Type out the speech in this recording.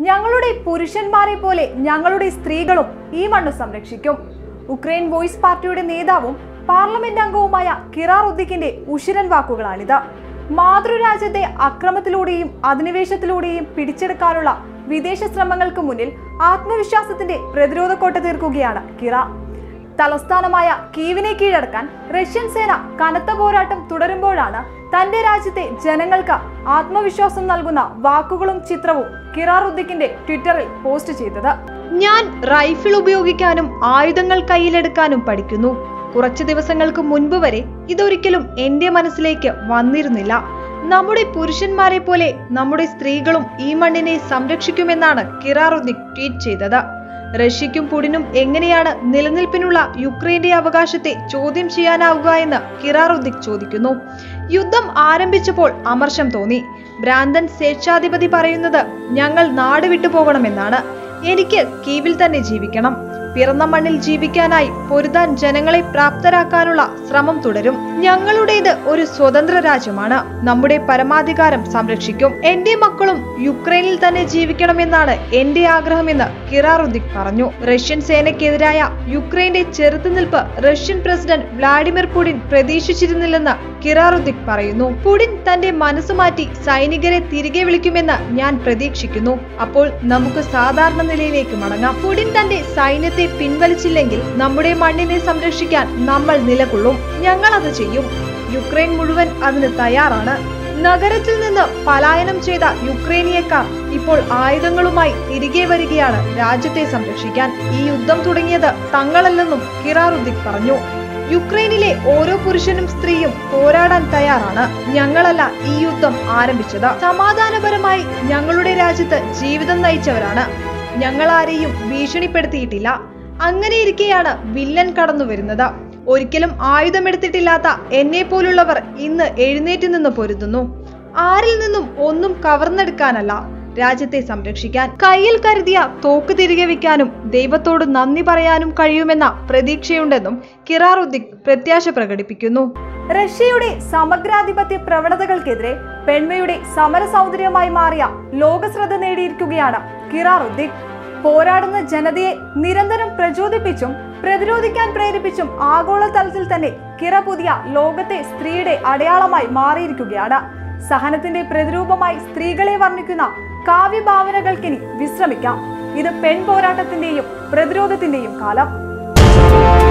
ഞങ്ങളുടെ പുരുഷന്മാരെ പോലെ ഞങ്ങളുടെ സ്ത്രീകളും ഈ മണ്ണ് സംരക്ഷിക്കും ഉക്രൈൻ വോയിസ് പാർട്ടിയുടെ നേതാവും പാർലമെന്റ് അംഗവുമായ കിറാർ ഉദ്ദിഖിന്റെ ഉഷിരൻ വാക്കുകളാണിത് മാതൃരാജ്യത്തെ അക്രമത്തിലൂടെയും അധിനിവേശത്തിലൂടെയും പിടിച്ചെടുക്കാനുള്ള വിദേശ ശ്രമങ്ങൾക്ക് മുന്നിൽ ആത്മവിശ്വാസത്തിന്റെ പ്രതിരോധ കോട്ട തീർക്കുകയാണ് കിറ തലസ്ഥാനമായ കീവിനെ കീഴടക്കാൻ റഷ്യൻ സേന കനത്ത പോരാട്ടം തുടരുമ്പോഴാണ് തന്റെ രാജ്യത്തെ ജനങ്ങൾക്ക് ആത്മവിശ്വാസം നൽകുന്ന വാക്കുകളും ചിത്രവും കിറാർ ഉദ്ദിഖിന്റെ ട്വിറ്ററിൽ പോസ്റ്റ് ചെയ്തത് ഞാൻ റൈഫിൾ ഉപയോഗിക്കാനും ആയുധങ്ങൾ കയ്യിലെടുക്കാനും പഠിക്കുന്നു കുറച്ച് ദിവസങ്ങൾക്ക് മുൻപ് വരെ ഇതൊരിക്കലും എന്റെ മനസ്സിലേക്ക് വന്നിരുന്നില്ല നമ്മുടെ പുരുഷന്മാരെ പോലെ നമ്മുടെ സ്ത്രീകളും ഈ മണ്ണിനെ സംരക്ഷിക്കുമെന്നാണ് കിറാറുദ്ദിക് ട്വീറ്റ് ചെയ്തത് റഷ്യയ്ക്കും പുടിനും എങ്ങനെയാണ് നിലനിൽപ്പിനുള്ള യുക്രൈന്റെ അവകാശത്തെ ചോദ്യം ചെയ്യാനാവുക എന്ന് കിറാറുദ്ദിക് ചോദിക്കുന്നു യുദ്ധം ആരംഭിച്ചപ്പോൾ അമർഷം തോന്നി ഭ്രാന്തൻ സ്വേച്ഛാധിപതി പറയുന്നത് ഞങ്ങൾ നാട് വിട്ടു പോകണമെന്നാണ് എനിക്ക് കീവിൽ തന്നെ ജീവിക്കണം പിറന്ന മണ്ണിൽ ജീവിക്കാനായി പൊരുതാൻ ജനങ്ങളെ പ്രാപ്തരാക്കാനുള്ള ശ്രമം തുടരും ഞങ്ങളുടേത് ഒരു സ്വതന്ത്ര രാജ്യമാണ് നമ്മുടെ പരമാധികാരം സംരക്ഷിക്കും എന്റെ മക്കളും യുക്രൈനിൽ തന്നെ ജീവിക്കണമെന്നാണ് എന്റെ ആഗ്രഹമെന്ന് കിറാറുദ്ദിക് പറഞ്ഞു റഷ്യൻ സേനയ്ക്കെതിരായ യുക്രൈന്റെ ചെറുത്തുനിൽപ്പ് റഷ്യൻ പ്രസിഡന്റ് വ്ളാഡിമിർ പുടിൻ പ്രതീക്ഷിച്ചിരുന്നില്ലെന്ന് കിറാറുദ്ദിക് പറയുന്നു പുടിൻ തന്റെ മനസ്സ് മാറ്റി സൈനികരെ തിരികെ വിളിക്കുമെന്ന് ഞാൻ പ്രതീക്ഷിക്കുന്നു അപ്പോൾ നമുക്ക് സാധാരണ നിലയിലേക്ക് മടങ്ങാം പുടിൻ തന്റെ സൈന്യത്തെ പിൻവലിച്ചില്ലെങ്കിൽ നമ്മുടെ മണ്ണിനെ സംരക്ഷിക്കാൻ നമ്മൾ നിലകൊള്ളും ഞങ്ങൾ അത് ചെയ്യും യുക്രൈൻ മുഴുവൻ അതിന് തയ്യാറാണ് നഗരത്തിൽ നിന്ന് പലായനം ചെയ്ത യുക്രൈനിയക്കാർ ഇപ്പോൾ ആയുധങ്ങളുമായി തിരികെ വരികയാണ് രാജ്യത്തെ സംരക്ഷിക്കാൻ ഈ യുദ്ധം തുടങ്ങിയത് തങ്ങളല്ലെന്നും കിറാറുദ്ദിക് പറഞ്ഞു യുക്രൈനിലെ ഓരോ പുരുഷനും സ്ത്രീയും പോരാടാൻ തയ്യാറാണ് ഞങ്ങളല്ല ഈ യുദ്ധം ആരംഭിച്ചത് സമാധാനപരമായി ഞങ്ങളുടെ രാജ്യത്ത് ജീവിതം നയിച്ചവരാണ് ഞങ്ങൾ ആരെയും ഭീഷണിപ്പെടുത്തിയിട്ടില്ല അങ്ങനെയിരിക്കെയാണ് വില്ലൻ കടന്നു വരുന്നത് ഒരിക്കലും ആയുധമെടുത്തിട്ടില്ലാത്ത എന്നെ പോലുള്ളവർ ഇന്ന് എഴുന്നേറ്റ് നിന്ന് പൊരുതുന്നു ആരിൽ നിന്നും ഒന്നും കവർന്നെടുക്കാനല്ല രാജ്യത്തെ സംരക്ഷിക്കാൻ കയ്യിൽ കരുതിയ തോക്ക് തിരികെ വെക്കാനും ദൈവത്തോട് നന്ദി പറയാനും കഴിയുമെന്ന പ്രതീക്ഷയുണ്ടെന്നും കിറാറുദ്ദിക് പ്രത്യാശ പ്രകടിപ്പിക്കുന്നു റഷ്യയുടെ സമഗ്രാധിപത്യ പ്രവണതകൾക്കെതിരെ പെൺമയുടെ സമര സൗന്ദര്യമായി മാറിയ ലോകശ്രദ്ധ നേടിയിരിക്കുകയാണ് കിറാറുദ്ദിക് പോരാടുന്ന ജനതയെ നിരന്തരം പ്രചോദിപ്പിച്ചും പ്രതിരോധിക്കാൻ പ്രേരിപ്പിച്ചും ആഗോളതലത്തിൽ തന്നെ കിറ പുതിയ ലോകത്തെ സ്ത്രീയുടെ അടയാളമായി മാറിയിരിക്കുകയാണ് സഹനത്തിന്റെ പ്രതിരൂപമായി സ്ത്രീകളെ വർണ്ണിക്കുന്ന കാവ്യഭാവനകൾക്കിനി വിശ്രമിക്കാം ഇത് പെൺ പോരാട്ടത്തിന്റെയും പ്രതിരോധത്തിന്റെയും കാലം